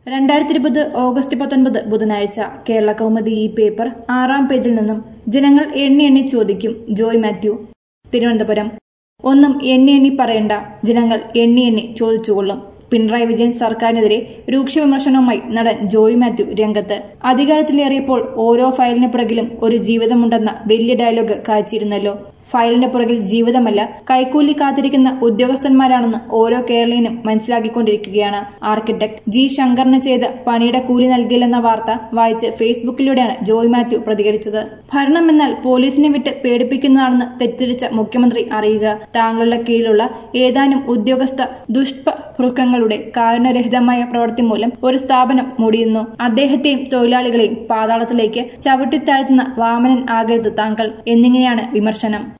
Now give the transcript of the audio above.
രണ്ടായിരത്തി ഇരുപത് ഓഗസ്റ്റ് പത്തൊൻപത് ബുധനാഴ്ച കേരള കൗമുദി ഈ പേപ്പർ ആറാം പേജിൽ നിന്നും ജനങ്ങൾ എണ്ണി എണ്ണി ചോദിക്കും ജോയ് മാത്യു തിരുവനന്തപുരം ഒന്നും എണ്ണി എണ്ണി പറയണ്ട ജനങ്ങൾ എണ്ണി എണ്ണി ചോദിച്ചുകൊള്ളും പിണറായി വിജയൻ സർക്കാരിനെതിരെ രൂക്ഷ വിമർശനവുമായി നടൻ ജോയ് മാത്യു രംഗത്ത് അധികാരത്തിലേറിയപ്പോൾ ഓരോ ഫയലിന് പുറകിലും ഒരു ജീവിതമുണ്ടെന്ന വലിയ ഡയലോഗ് കാഴ്ചയിരുന്നല്ലോ ഫയലിന്റെ പുറകിൽ ജീവിതമല്ല കൈക്കൂലി കാത്തിരിക്കുന്ന ഉദ്യോഗസ്ഥന്മാരാണെന്ന് ഓരോ കേരളീയനും മനസ്സിലാക്കിക്കൊണ്ടിരിക്കുകയാണ് ആർക്കിടെക്ട് ജി ശങ്കറിന് ചെയ്ത പണിയുടെ കൂലി നൽകിയില്ലെന്ന വാർത്ത വായിച്ച് ഫേസ്ബുക്കിലൂടെയാണ് ജോയ് മാത്യു പ്രതികരിച്ചത് ഭരണം എന്നാൽ പോലീസിനെ വിട്ട് പേടിപ്പിക്കുന്നതാണെന്ന് തെറ്റിദ്ധരിച്ച മുഖ്യമന്ത്രി അറിയുക താങ്കളുടെ കീഴിലുള്ള ഏതാനും ഉദ്യോഗസ്ഥ ദുഷ്പഭൃക്കങ്ങളുടെ കാരുണ്യരഹിതമായ പ്രവൃത്തി മൂലം ഒരു സ്ഥാപനം മുടിയുന്നു അദ്ദേഹത്തെയും തൊഴിലാളികളെയും പാതാളത്തിലേക്ക് ചവിട്ടിത്താഴ്ത്തുന്ന വാമനൻ ആകരുത് താങ്കൾ എന്നിങ്ങനെയാണ് വിമർശനം